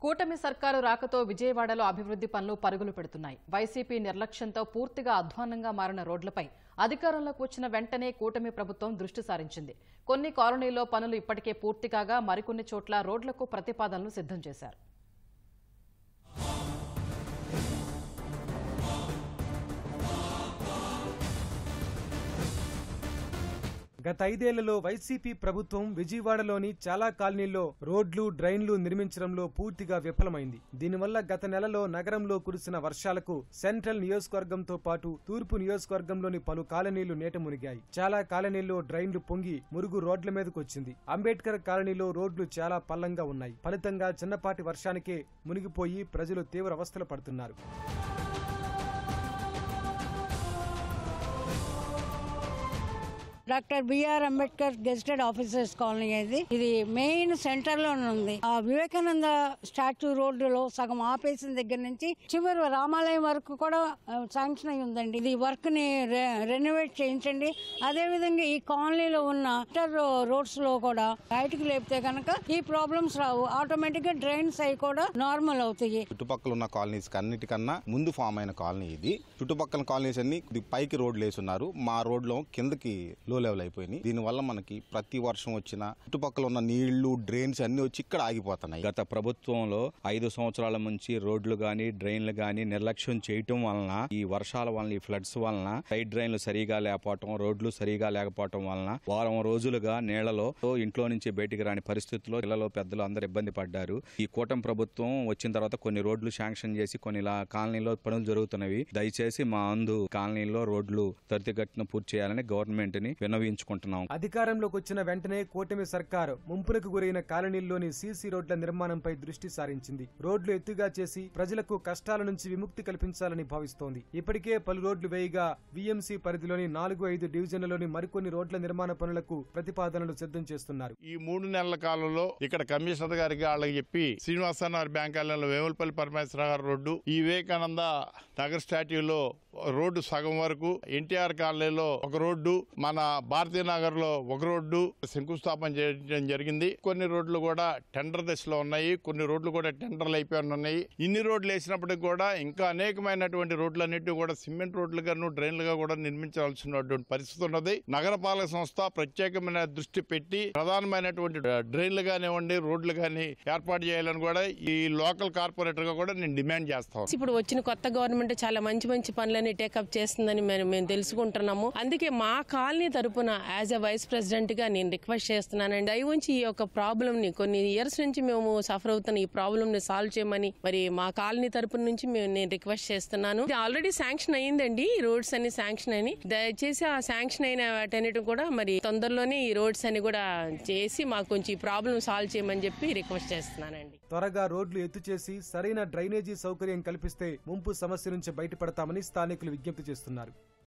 కూటమి సర్కారు రాకతో విజయవాడలో అభివృద్ధి పనులు పరుగులు పెడుతున్నాయి వైసీపీ నిర్లక్ష్యంతో పూర్తిగా అధ్వాన్నంగా మారిన రోడ్లపై అధికారంలోకి వచ్చిన వెంటనే కూటమి ప్రభుత్వం దృష్టి సారించింది కొన్ని కాలనీల్లో పనులు ఇప్పటికే పూర్తి కాగా మరికొన్ని చోట్ల రోడ్లకు ప్రతిపాదనలు సిద్ధం చేశారు గత ఐదేళ్లలో వైసీపీ ప్రభుత్వం విజయవాడలోని చాలా కాలనీల్లో రోడ్లు డ్రైన్లు నిర్మించడంలో పూర్తిగా విఫలమైంది దీనివల్ల గత నెలలో నగరంలో కురిసిన వర్షాలకు సెంట్రల్ నియోజకవర్గంతో పాటు తూర్పు నియోజకవర్గంలోని పలు కాలనీలు నీట మునిగాయి చాలా కాలనీల్లో డ్రైన్లు పొంగి మురుగు రోడ్ల మీదకు వచ్చింది అంబేద్కర్ కాలనీలో రోడ్లు చాలా పల్లంగా ఉన్నాయి ఫలితంగా చిన్నపాటి వర్షానికే మునిగిపోయి ప్రజలు తీవ్ర అవస్థలు పడుతున్నారు doctor BR Ambedkar gazetted officers colony ఇది ఇది మెయిన్ సెంటర్ లో ఉంది ఆ వివేకానంద స్టాచ్యూ రోడ్డులో సగం ఆపేసిన దగ్గర నుంచి చివరి రామాలయం వరకు కూడా శాంక్షన్ అయి ఉందండి ఇది వర్క్ ని రెనోవేట్ చేయించండి అదే విధంగా ఈ కాలనీలో ఉన్న ఇంటర్ రోడ్స్ లో కూడా బయటకు లేపితే కనుక ఈ ప్రాబ్లమ్స్ రావు ఆటోమేటిక్ గా డ్రైన్స్ అవి కూడా నార్మల్ అవుతాయి చుట్టుపక్కల ఉన్న కాలనీస్ అన్నిటికన్నా ముందు ఫామ్ అయిన కాలనీ ఇది చుట్టుపక్కల కాలనీస్ అన్ని ఇది పైకి రోడ్లు వేసున్నారు మా రోడ్లో కిందకి లో లెవెల్ అయిపోయినాయి దీనివల్ల మనకి ప్రతి వర్షం వచ్చిన చుట్టుపక్కల ఉన్న నీళ్లు డ్రైన్స్ అన్ని వచ్చి ఇక్కడ ఆగిపోతున్నాయి గత ప్రభుత్వంలో ఐదు సంవత్సరాల నుంచి రోడ్లు గాని డ్రైన్లు గాని నిర్లక్ష్యం చేయటం వలన ఈ వర్షాల వలన ఈ ఫ్లడ్స్ వలన సైడ్ డ్రైన్లు సరిగా లేకపోవటం రోడ్లు సరిగా లేకపోవటం వలన వారం రోజులుగా నీళ్లలో ఇంట్లో నుంచి బయటికి రాని పరిస్థితుల్లో పిల్లలు పెద్దలు అందరు ఇబ్బంది పడ్డారు ఈ కూటమి ప్రభుత్వం వచ్చిన తర్వాత కొన్ని రోడ్లు శాంక్షన్ చేసి కొన్ని ఇలా కాలనీలో పనులు జరుగుతున్నవి దయచేసి మా అందు కాలనీలో రోడ్లు త్వరితగతిన పూర్తి చేయాలని గవర్నమెంట్ ని విన్నవించుకుంటున్నాం అధికారంలోకి వచ్చిన వెంటనే కూటమి సర్కార్ ముంపునకు గురైన కాలనీల్లోని సీసీ రోడ్ల నిర్మాణంపై దృష్టి సారించింది రోడ్లు ఎత్తుగా చేసి ప్రజలకు కష్టాల నుంచి విముక్తి కల్పించాలని భావిస్తోంది ఇప్పటికే పలు రోడ్లు వేయగా వీఎంసీ పరిధిలోని నాలుగు ఐదు డివిజన్లలోని మరికొన్ని రోడ్ల నిర్మాణ పనులకు ప్రతిపాదనలు సిద్ధం చేస్తున్నారు ఈ మూడు నెలల కాలంలో ఇక్కడ కమిషనర్ గారికి వాళ్ళకి చెప్పి శ్రీనివాసనార్ బ్యాంక్ కాలనీలో వేములపల్లి పరమేశ్వర గారి రోడ్డు ఈ వివేకానంద నగర్ స్టాట్యూలో రోడ్డు సగం వరకు ఎన్టీఆర్ కాలనీలో ఒక రోడ్డు మన భారతీయ నగర్ లో ఒక రోడ్డు శంకుస్థాపన చేయడం జరిగింది కొన్ని రోడ్లు కూడా టెండర్ దశలో ఉన్నాయి కొన్ని రోడ్లు కూడా టెండర్లు అయిపోయి ఉన్నాయి ఇన్ని రోడ్లు వేసినప్పటికి కూడా ఇంకా అనేకమైనటువంటి రోడ్లన్నిటి కూడా సిమెంట్ రోడ్లుగాను డ్రైన్లుగా కూడా నిర్మించాల్సినటువంటి పరిస్థితి ఉన్నది నగరపాలక సంస్థ ప్రత్యేకమైన దృష్టి పెట్టి ప్రధానమైనటువంటి డ్రైన్లు కానివ్వండి రోడ్లు కానీ ఏర్పాటు చేయాలని కూడా ఈ లోకల్ కార్పొరేటర్ గా కూడా నేను డిమాండ్ చేస్తాను ఇప్పుడు వచ్చిన కొత్త గవర్నమెంట్ చాలా మంచి మంచి పనులని టేకప్ చేస్తుందని మేము మేము తెలుసుకుంటున్నాము అందుకే మా కాలనీ తరపున యాజ్ ఎ వైస్ ప్రెసిడెంట్ గా నేను రిక్వెస్ట్ చేస్తున్నానండి దయ ఉంచి ఈ యొక్క ప్రాబ్లమ్ ని కొన్ని ఇయర్స్ నుంచి మేము సఫర్ అవుతున్న ఈ ప్రాబ్లమ్ ని సాల్వ్ చేయమని మరి మా కాలనీ తరపున నుంచి మేము నేను రిక్వెస్ట్ చేస్తున్నాను ఇది ఆల్రెడీ శాంక్షన్ అయ్యిందండి ఈ రోడ్స్ అన్ని శాంక్షన్ అని దయచేసి ఆ శాంక్షన్ అయిన వాటన్నిటి కూడా మరి తొందరలోనే ఈ రోడ్స్ అని కూడా చేసి మాకు కొంచెం ఈ ప్రాబ్లమ్ సాల్వ్ చేయమని చెప్పి రిక్వెస్ట్ చేస్తున్నానండి త్వరగా రోడ్లు ఎత్తు చేసి సరైన డ్రైనేజీ సౌకర్యం కల్పిస్తే ముంపు సమస్య నుంచి బయటపడతామని స్థానికులు విజ్ఞప్తి చేస్తున్నారు